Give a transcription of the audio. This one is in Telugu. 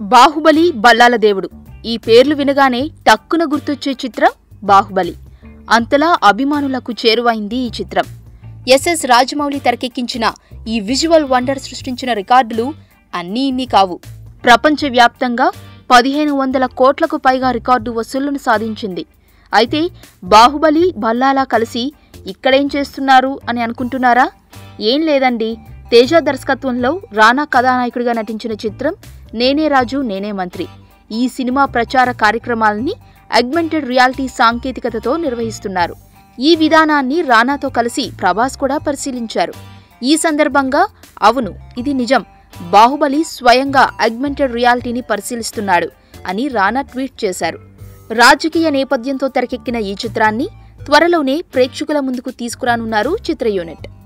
బాహుబలి బల్లాల దేవుడు ఈ పేర్లు వినగానే టక్కున గుర్తొచ్చే చిత్రం బాహుబలి అంతలా అభిమానులకు చేరువైంది ఈ చిత్రం ఎస్ఎస్ రాజమౌళి తెరకెక్కించిన ఈ విజువల్ వండర్ సృష్టించిన రికార్డులు అన్నీ ఇన్ని కావు ప్రపంచవ్యాప్తంగా పదిహేను వందల కోట్లకు పైగా రికార్డు వసూళ్లను సాధించింది అయితే బాహుబలి బల్లాలా కలిసి ఇక్కడేం చేస్తున్నారు అని అనుకుంటున్నారా ఏం లేదండి తేజ దర్శకత్వంలో రానా కథానాయకుడిగా నటించిన చిత్రం నేనే రాజు నేనే మంత్రి ఈ సినిమా ప్రచార కార్యక్రమాలని అగ్మెంటెడ్ రియాలిటీ సాంకేతికతతో నిర్వహిస్తున్నారు ఈ విధానాన్ని రానాతో కలిసి ప్రభాస్ కూడా పరిశీలించారు ఈ సందర్భంగా అవును ఇది నిజం బాహుబలి స్వయంగా అగ్మెంటెడ్ రియాలిటీని పరిశీలిస్తున్నాడు అని రానా ట్వీట్ చేశారు రాజకీయ నేపథ్యంతో తెరకెక్కిన ఈ చిత్రాన్ని త్వరలోనే ప్రేక్షకుల ముందుకు తీసుకురానున్నారు చిత్ర యూనిట్